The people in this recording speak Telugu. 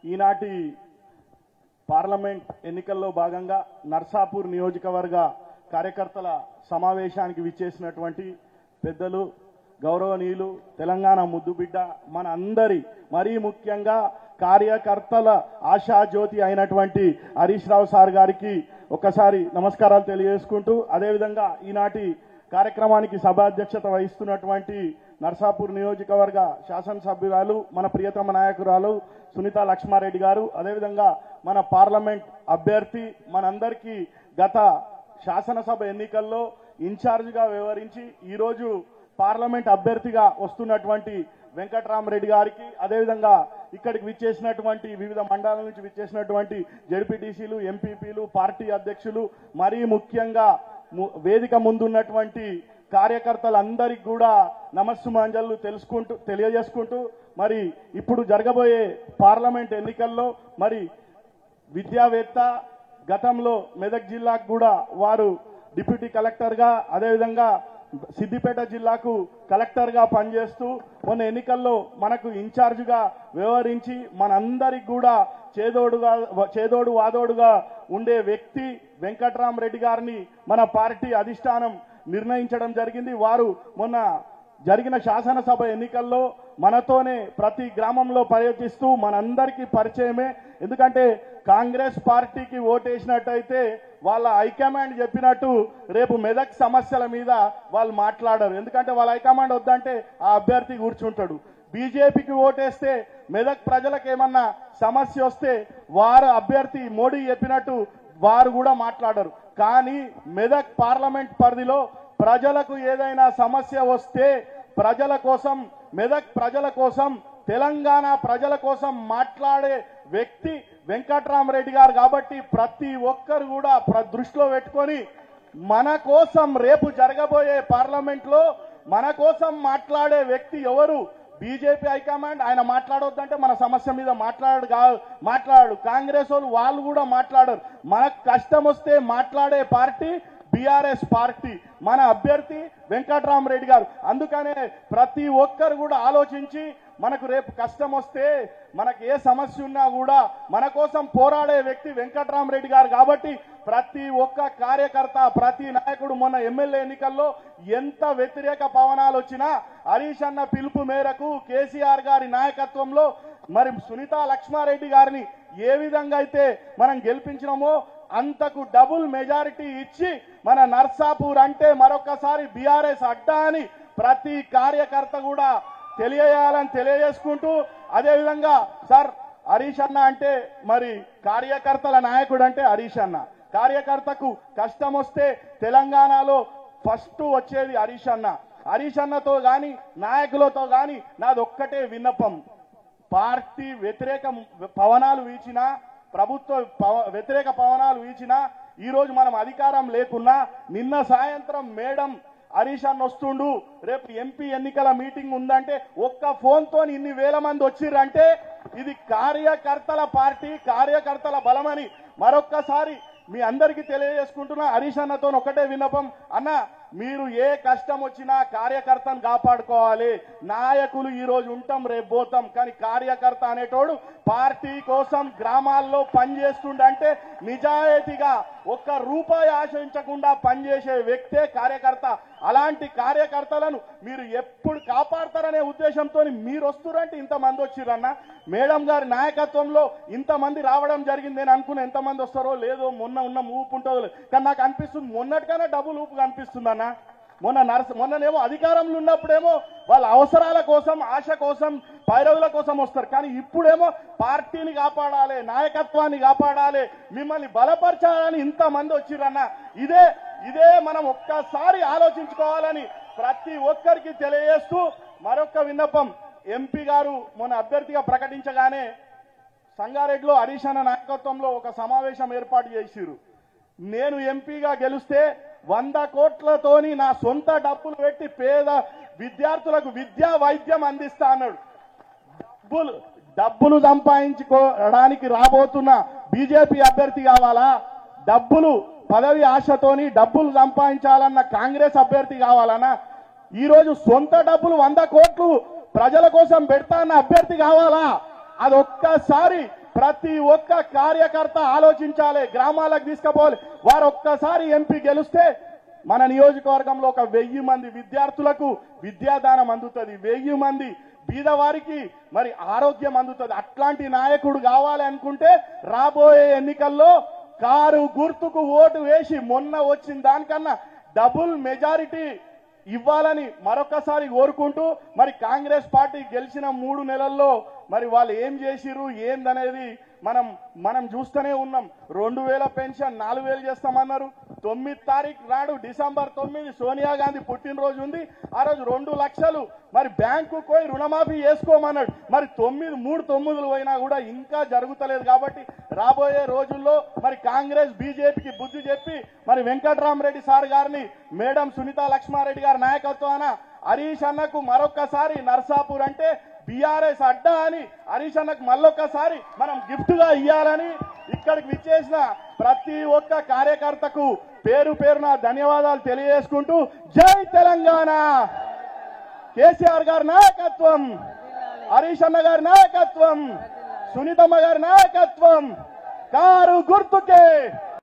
ఈనాటి పార్లమెంట్ ఎన్నికల్లో భాగంగా నర్సాపూర్ నియోజకవర్గ కార్యకర్తల సమావేశానికి విచ్చేసినటువంటి పెద్దలు గౌరవనీయులు తెలంగాణ ముద్దుబిడ్డ మన అందరి మరీ ముఖ్యంగా కార్యకర్తల ఆశాజ్యోతి అయినటువంటి హరీష్ రావు సార్ గారికి ఒకసారి నమస్కారాలు తెలియజేసుకుంటూ అదేవిధంగా ఈనాటి కార్యక్రమానికి సభాధ్యక్షత వహిస్తున్నటువంటి నర్సాపూర్ నియోజకవర్గ శాసనసభ్యురాలు మన ప్రియతమ నాయకురాలు సునీత లక్ష్మారెడ్డి గారు అదేవిధంగా మన పార్లమెంట్ అభ్యర్థి మనందరికీ గత శాసనసభ ఎన్నికల్లో ఇన్ఛార్జిగా వ్యవహరించి ఈరోజు పార్లమెంట్ అభ్యర్థిగా వస్తున్నటువంటి వెంకట్రామరెడ్డి గారికి అదేవిధంగా ఇక్కడికి విచ్చేసినటువంటి వివిధ మండలాల నుంచి విచ్చేసినటువంటి జడ్పీటీసీలు ఎంపీపీలు పార్టీ అధ్యక్షులు మరీ ముఖ్యంగా ము- వేదిక ముందున్నటువంటి కార్యకర్తలందరికీ కూడా నమస్సుమాంజలు తెలుసుకుంటూ తెలియజేసుకుంటూ మరి ఇప్పుడు జరగబోయే పార్లమెంట్ ఎన్నికల్లో మరి విద్యావేత్త గతంలో మెదక్ జిల్లాకు కూడా వారు డిప్యూటీ కలెక్టర్గా అదేవిధంగా సిద్దిపేట జిల్లాకు కలెక్టర్గా పనిచేస్తూ మొన్న ఎన్నికల్లో మనకు ఇన్ఛార్జిగా వ్యవహరించి మనందరికి కూడా చేదోడుగా చేదోడు వాదోడుగా ఉండే వ్యక్తి వెంకట్రామరెడ్డి గారిని మన పార్టీ అధిష్టానం నిర్ణయించడం జరిగింది వారు మొన్న జరిగిన శాసనసభ ఎన్నికల్లో మనతోనే ప్రతి గ్రామంలో పర్యటిస్తూ మనందరికీ పరిచయమే ఎందుకంటే కాంగ్రెస్ పార్టీకి ఓటేసినట్టయితే వాళ్ళ హైకమాండ్ చెప్పినట్టు రేపు మెదక్ సమస్యల మీద వాళ్ళు మాట్లాడరు ఎందుకంటే వాళ్ళ హైకమాండ్ వద్దంటే ఆ అభ్యర్థి కూర్చుంటాడు బీజేపీకి ఓటేస్తే మెదక్ ప్రజలకు ఏమన్నా సమస్య వస్తే వారు అభ్యర్థి మోడీ చెప్పినట్టు వారు కూడా మాట్లాడరు కానీ మెదక్ పార్లమెంట్ పరిధిలో ప్రజలకు ఏదైనా సమస్య వస్తే ప్రజల కోసం మెదక్ ప్రజల కోసం తెలంగాణ ప్రజల కోసం మాట్లాడే వ్యక్తి వెంకట్రామరెడ్డి గారు కాబట్టి ప్రతి ఒక్కరు కూడా ప్ర- దృష్టిలో పెట్టుకొని మన కోసం రేపు జరగబోయే పార్లమెంట్ లో మన కోసం మాట్లాడే వ్యక్తి ఎవరు బీజేపీ హైకమాండ్ ఆయన మాట్లాడొద్దంటే మన సమస్య మీద మాట్లాడు కా- మాట్లాడు కాంగ్రెస్ వాళ్ళు వాళ్ళు కూడా మాట్లాడరు మనకు కష్టం వస్తే మాట్లాడే పార్టీ బీఆర్ఎస్ పార్టీ మన అభ్యర్థి వెంకట్రామరెడ్డి గారు అందుకనే ప్రతి ఒక్కరు కూడా ఆలోచించి మనకు రేపు కష్టం వస్తే మనకు ఏ సమస్య ఉన్నా కూడా మన కోసం పోరాడే వ్యక్తి వెంకట్రామరెడ్డి గారు కాబట్టి ప్రతి ఒక్క కార్యకర్త ప్రతి నాయకుడు మొన్న ఎమ్మెల్యే ఎన్నికల్లో ఎంత వ్యతిరేక పవనాలు వచ్చినా హరీష్ అన్న పిలుపు మేరకు కేసీఆర్ గారి నాయకత్వంలో మరి సునీత లక్ష్మారెడ్డి గారిని ఏ విధంగా అయితే మనం గెలిపించినామో అంతకు డబుల్ మెజారిటీ ఇచ్చి మన నర్సాపూర్ అంటే మరొకసారి బీఆర్ఎస్ అడ్డా అని ప్రతి కార్యకర్త కూడా తెలియజేయాలని తెలియజేసుకుంటూ అదేవిధంగా సార్ హరీష్ అన్న అంటే మరి కార్యకర్తల నాయకుడు అంటే హరీష్ అన్న కార్యకర్తకు కష్టం వస్తే తెలంగాణలో ఫస్ట్ వచ్చేది హరీష్ అన్న హరీష్ అన్నతో గాని నాయకులతో గాని నాది ఒక్కటే విన్నపం పార్టీ వ్యతిరేక పవనాలు వీచినా ప్రభుత్వ పవ- వ్యతిరేక పవనాలు వీచినా ఈ రోజు మనం అధికారం లేకున్నా నిన్న సాయంత్రం మేడం హరీష్ అన్న వస్తుండు రేపు ఎంపీ ఎన్నికల మీటింగ్ ఉందంటే ఒక్క ఫోన్ తో ఇన్ని వేల మంది వచ్చిర్రంటే ఇది కార్యకర్తల పార్టీ కార్యకర్తల బలమని మరొక్కసారి మీ అందరికీ తెలియజేసుకుంటున్నా హరీష్ అన్నతో ఒకటే విన్నపం అన్న మీరు ఏ కష్టం వచ్చినా కార్యకర్తను కాపాడుకోవాలి నాయకులు ఈ రోజు ఉంటాం రేపు పోతాం కానీ కార్యకర్త అనేటోడు పార్టీ కోసం గ్రామాల్లో పనిచేస్తుండంటే నిజాయితీగా ఒక్క రూపాయి ఆశించకుండా పనిచేసే వ్యక్తే కార్యకర్త అలాంటి కార్యకర్తలను మీరు ఎప్పుడు కాపాడతారనే ఉద్దేశంతో మీరు వస్తురంటే ఇంతమంది వచ్చిరన్న మేడం గారి నాయకత్వంలో ఇంతమంది రావడం జరిగింది నేను అనుకున్న ఎంతమంది వస్తారో లేదో మొన్న ఉన్న ఊపు ఉంటుందో లేదో. కానీ నాకు అనిపిస్తుంది మొన్నటికన్నా డబుల్ ఊపు కనిపిస్తుంది అన్న మొన్న నర్స మొన్ననేమో అధికారంలో ఉన్నప్పుడేమో వాళ్ళ అవసరాల కోసం ఆశ కోసం పైరవుల కోసం వస్తారు కానీ ఇప్పుడేమో పార్టీని కాపాడాలి నాయకత్వాన్ని కాపాడాలి మిమ్మల్ని బలపరచాలని ఇంతమంది వచ్చిరన్న ఇదే ఇదే మనం ఒక్కసారి ఆలోచించుకోవాలని ప్రతి ఒక్కరికి తెలియజేస్తూ మరొక విన్నపం ఎంపీ గారు మొన్న అభ్యర్థిగా ప్రకటించగానే సంగారెడ్డిలో హరీష్ అన్న నాయకత్వంలో ఒక సమావేశం ఏర్పాటు చేసిరు నేను ఎంపీగా గెలిస్తే వంద కోట్లతోని నా సొంత డబ్బులు పెట్టి పేద విద్యార్థులకు విద్యా వైద్యం అందిస్తా అన్నాడు డబ్బులు డబ్బులు సంపాదించుకోవడానికి రాబోతున్న బీజేపీ అభ్యర్థి కావాలా డబ్బులు పదవి ఆశతోని డబ్బులు సంపాదించాలన్న కాంగ్రెస్ అభ్యర్థి కావాలనా ఈ రోజు సొంత డబ్బులు వంద కోట్లు ప్రజల కోసం పెడతా అన్న అభ్యర్థి కావాలా అది ఒక్కసారి ప్రతి ఒక్క కార్యకర్త ఆలోచించాలి గ్రామాలకు తీసుకుపోవాలి వారు ఒక్కసారి ఎంపీ గెలిస్తే మన నియోజకవర్గంలో ఒక వెయ్యి మంది విద్యార్థులకు విద్యాదానం అందుతుంది వెయ్యి మంది బీదవారికి మరి ఆరోగ్యం అందుతుంది అట్లాంటి నాయకుడు కావాలి అనుకుంటే రాబోయే ఎన్నికల్లో కారు గుర్తుకు ఓటు వేసి మొన్న వచ్చిన దానికన్నా డబుల్ మెజారిటీ ఇవ్వాలని మరొకసారి కోరుకుంటూ మరి కాంగ్రెస్ పార్టీ గెలిచిన మూడు నెలల్లో మరి వాళ్ళు ఏం చేసిరు ఏందనేది మనం మనం చూస్తూనే ఉన్నాం రెండు వేల పెన్షన్ నాలుగు వేలు చేస్తామన్నారు తొమ్మిది తారీఖు నాడు డిసెంబర్ తొమ్మిది సోనియా గాంధీ పుట్టినరోజు ఉంది ఆ రోజు రెండు లక్షలు మరి బ్యాంకు పోయి రుణమాఫీ చేసుకోమన్నాడు మరి తొమ్మిది మూడు తొమ్మిదిలు పోయినా కూడా ఇంకా జరుగుతలేదు కాబట్టి రాబోయే రోజుల్లో మరి కాంగ్రెస్ బీజేపీకి బుద్ధి చెప్పి మరి వెంకట్రామరెడ్డి సార్ గారిని మేడం సునీతా లక్ష్మారెడ్డి గారి నాయకత్వాన హరీష్ అన్నకు మరొక్కసారి నర్సాపూర్ అంటే బీఆర్ఎస్ అడ్డా అని హరీష్ అన్నకు మళ్ళొక్కసారి మనం గిఫ్ట్ గా ఇవ్వాలని ఇక్కడికి విచ్చేసిన ప్రతి ఒక్క కార్యకర్తకు పేరు పేరున ధన్యవాదాలు తెలియజేసుకుంటూ జై తెలంగాణ కేసీఆర్ గారి నాయకత్వం హరీష్ అన్న గారి నాయకత్వం సునీతమ్మ గారి నాయకత్వం కారు గుర్తుకే